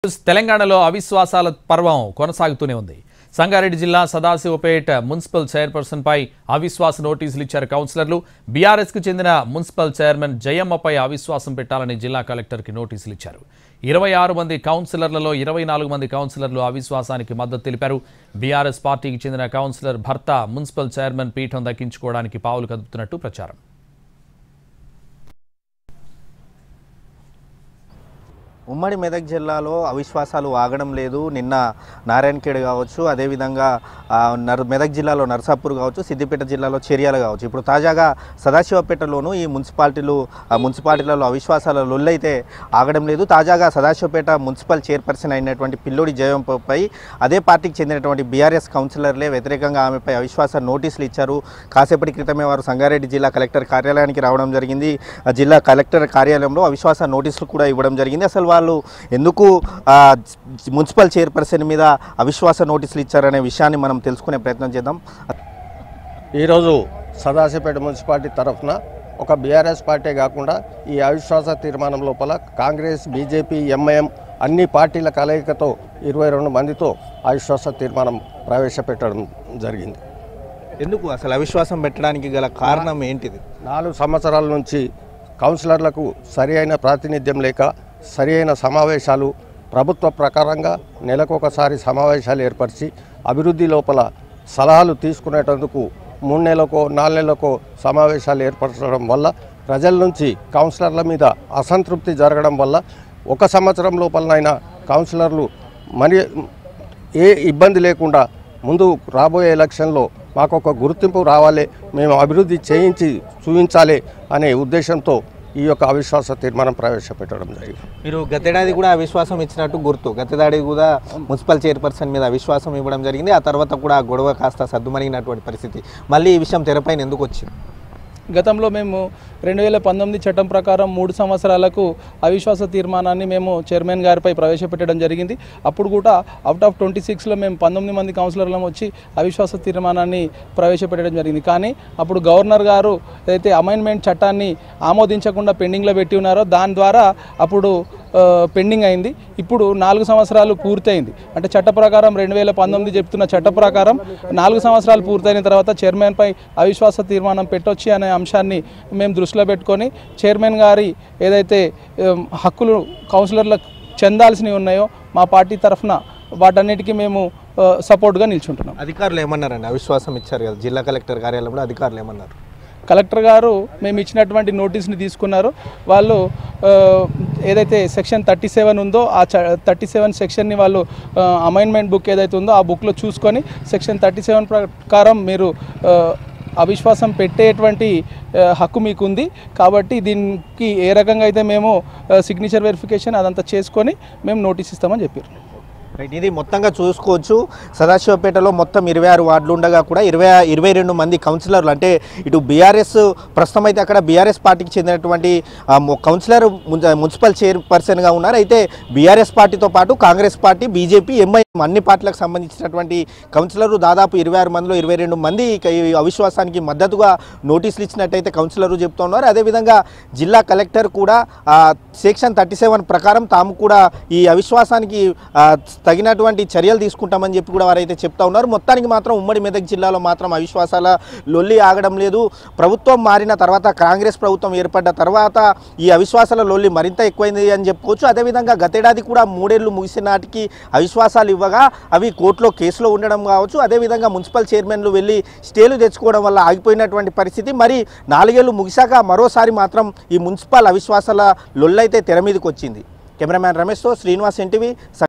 తెలంగాణలో అవిశ్వాసాల పర్వం కొనసాగుతూనే ఉంది సంగారెడ్డి జిల్లా సదాశివపేట మున్సిపల్ చైర్పర్సన్ పై అవిశ్వాస నోటీసులు ఇచ్చారు కౌన్సిలర్లు బీఆర్ఎస్ కు చెందిన మున్సిపల్ చైర్మన్ జయమ్మపై అవిశ్వాసం పెట్టాలని జిల్లా కలెక్టర్కి నోటీసులు ఇచ్చారు ఇరవై ఆరు మంది కౌన్సిలర్లలో ఇరవై నాలుగు మంది కౌన్సిలర్లు అవిశ్వాసానికి మద్దతు తెలిపారు బీఆర్ఎస్ పార్టీకి చెందిన కౌన్సిలర్ భర్త మున్సిపల్ చైర్మన్ పీఠం దక్కించుకోవడానికి పావులు కదుపుతున్నట్టు ప్రచారం ఉమ్మడి మెదక్ జిల్లాలో అవిశ్వాసాలు ఆగడం లేదు నిన్న నారాయణఖేడ్ కావచ్చు అదేవిధంగా ఆ, నర్ మెదక్ జిల్లాలో నర్సాపూర్ కావచ్చు సిద్దిపేట జిల్లాలో చర్యలు కావచ్చు ఇప్పుడు తాజాగా సదాశివపేటలోనూ ఈ మున్సిపాలిటీలు ఆ మున్సిపాలిటీలలో అవిశ్వాసాల లొల్లైతే ఆగడం లేదు తాజాగా సదాశివపేట మున్సిపల్ చైర్పర్సన్ అయినటువంటి పిల్లోడి జయంపై అదే పార్టీకి చెందినటువంటి బీఆర్ఎస్ కౌన్సిలర్లే వ్యతిరేకంగా ఆమెపై అవిశ్వాస నోటీసులు ఇచ్చారు కాసేపటి క్రితమే వారు సంగారెడ్డి జిల్లా కలెక్టర్ కార్యాలయానికి రావడం జరిగింది ఆ జిల్లా కలెక్టర్ కార్యాలయంలో అవిశ్వాస నోటీసులు కూడా ఇవ్వడం జరిగింది అసలు వాళ్ళు ఎందుకు ఆ, మున్సిపల్ చైర్పర్సన్ మీద అవిశ్వాస నోటీసులు ఇచ్చారనే విషయాన్ని మనం తెలుసుకునే ప్రయత్నం చేద్దాం ఈరోజు సదాశివపేట మున్సిపాలిటీ తరఫున ఒక బీఆర్ఎస్ పార్టీ కాకుండా ఈ అవిశ్వాస తీర్మానం లోపల కాంగ్రెస్ బీజేపీ ఎంఐఎం అన్ని పార్టీల కలయికతో ఇరవై రెండు మందితో అవిశ్వాస తీర్మానం ప్రవేశపెట్టడం జరిగింది ఎందుకు అసలు అవిశ్వాసం పెట్టడానికి గల కారణం ఏంటిది నాలుగు సంవత్సరాల నుంచి కౌన్సిలర్లకు సరి అయిన ప్రాతినిధ్యం లేక సరి అయిన సమావేశాలు ప్రభుత్వ ప్రకారంగా నెలకొకసారి సమావేశాలు ఏర్పరిచి అభివృద్ధి లోపల సలహాలు తీసుకునేటందుకు మూడు నెలలకో నాలుగు నెలలకో సమావేశాలు ఏర్పరచడం వల్ల ప్రజల నుంచి కౌన్సిలర్ల మీద అసంతృప్తి జరగడం వల్ల ఒక సంవత్సరం లోపలనైనా కౌన్సిలర్లు మరి ఏ ఇబ్బంది లేకుండా ముందు రాబోయే ఎలక్షన్లో మాకు ఒక గుర్తింపు రావాలి మేము అభివృద్ధి చేయించి చూపించాలి అనే ఉద్దేశంతో ఈ యొక్క అవిశ్వాస తీర్మానం ప్రవేశపెట్టడం జరిగింది మీరు గతేడాది కూడా అవిశ్వాసం ఇచ్చినట్టు గుర్తు గతేడాది కూడా మున్సిపల్ చైర్పర్సన్ మీద అవిశ్వాసం ఇవ్వడం జరిగింది ఆ తర్వాత కూడా ఆ గొడవ కాస్త సద్దుమణిగినటువంటి పరిస్థితి మళ్ళీ ఈ విషయం తెరపైన ఎందుకు వచ్చింది గతంలో మేము రెండు వేల పంతొమ్మిది చట్టం ప్రకారం మూడు సంవత్సరాలకు అవిశ్వాస తీర్మానాన్ని మేము చైర్మన్ గారిపై ప్రవేశపెట్టడం జరిగింది అప్పుడు కూడా అవుట్ ఆఫ్ ట్వంటీ సిక్స్లో మేము పంతొమ్మిది మంది కౌన్సిలర్లం వచ్చి అవిశ్వాస తీర్మానాన్ని ప్రవేశపెట్టడం జరిగింది కానీ అప్పుడు గవర్నర్ గారు ఏదైతే అమైన్మెంట్ చట్టాన్ని ఆమోదించకుండా పెండింగ్లో పెట్టి ఉన్నారో దాని ద్వారా అప్పుడు ఆ, పెండింగ్ అయింది ఇప్పుడు నాలుగు సంవత్సరాలు పూర్తయింది అంటే చట్ట ప్రకారం రెండు వేల పంతొమ్మిది చెప్తున్న చట్ట ప్రకారం నాలుగు సంవత్సరాలు పూర్తయిన తర్వాత చైర్మన్పై అవిశ్వాస తీర్మానం పెట్టొచ్చి అనే అంశాన్ని మేము దృష్టిలో పెట్టుకొని చైర్మన్ గారి ఏదైతే ఏం, హక్కులు కౌన్సిలర్లకు చెందాల్సినవి ఉన్నాయో మా పార్టీ తరఫున వాటన్నిటికీ మేము ఆ, సపోర్ట్గా నిల్చుంటున్నాం అధికారులు ఏమన్నారండి అవిశ్వాసం ఇచ్చారు కదా జిల్లా కలెక్టర్ కార్యాలయంలో అధికారులు ఏమన్నారు కలెక్టర్ గారు మేము ఇచ్చినటువంటి నోటీస్ని తీసుకున్నారు వాళ్ళు ఆ, ఏదైతే సెక్షన్ థర్టీ సెవెన్ ఉందో ఆ థర్టీ సెవెన్ సెక్షన్ని వాళ్ళు అమైన్మెంట్ బుక్ ఏదైతే ఉందో ఆ బుక్లో చూసుకొని సెక్షన్ థర్టీ సెవెన్ ప్రకారం మీరు ఆ, అవిశ్వాసం పెట్టేటువంటి ఆ, హక్కు మీకు ఉంది కాబట్టి దీనికి ఏ రకంగా అయితే మేము సిగ్నేచర్ వెరిఫికేషన్ అదంతా చేసుకొని మేము నోటీస్ ఇస్తామని చెప్పారు రైట్ ఇది మొత్తంగా చూసుకోవచ్చు సదాశివపేటలో మొత్తం ఇరవై ఆరు వార్డులు ఉండగా కూడా ఇరవై ఇరవై రెండు మంది కౌన్సిలర్లు అంటే ఇటు బీఆర్ఎస్ ప్రస్తుతం అయితే అక్కడ బీఆర్ఎస్ పార్టీకి చెందినటువంటి ఆ, మొ- కౌన్సిలర్ మున్- మున్సిపల్ చైర్పర్సన్గా ఉన్నారు అయితే బీఆర్ఎస్ పార్టీతో పాటు కాంగ్రెస్ పార్టీ బీజేపీ ఎంఐ అన్ని పార్టీలకు సంబంధించినటువంటి కౌన్సిలర్లు దాదాపు ఇరవై ఆరు మందిలో ఇరవై రెండు మంది ఇక ఈ అవిశ్వాసానికి మద్దతుగా నోటీసులు ఇచ్చినట్టయితే కౌన్సిలర్లు చెప్తున్నారు అదేవిధంగా జిల్లా కలెక్టర్ కూడా ఆ, సెక్షన్ థర్టీ సెవెన్ ప్రకారం తాము కూడా ఈ అవిశ్వాసానికి ఆ, తగినటువంటి చర్యలు తీసుకుంటామని చెప్పి కూడా వారైతే చెప్తా ఉన్నారు మొత్తానికి మాత్రం ఉమ్మడి మెదక్ జిల్లాలో మాత్రం అవిశ్వాసాల లొల్లి ఆగడం లేదు ప్రభుత్వం మారిన తర్వాత కాంగ్రెస్ ప్రభుత్వం ఏర్పడ్డ తర్వాత ఈ అవిశ్వాసాల లొల్లి మరింత ఎక్కువైంది అని చెప్పుకోవచ్చు అదేవిధంగా గతేడాది కూడా మూడేళ్లు ముగిసిన నాటికి అవిశ్వాసాలు ఇవ్వగా అవి కోర్టులో కేసులో ఉండడం కావచ్చు అదేవిధంగా మున్సిపల్ చైర్మన్లు వెళ్ళి స్టేలు తెచ్చుకోవడం వల్ల ఆగిపోయినటువంటి పరిస్థితి మరి నాలుగేళ్లు ముగిశాక మరోసారి మాత్రం ఈ మున్సిపల్ అవిశ్వాసాల లొల్లైతే తెర మీదకి వచ్చింది కెమెరామ్యాన్ రమేష్తో శ్రీనివాస్ ఎన్టీవీ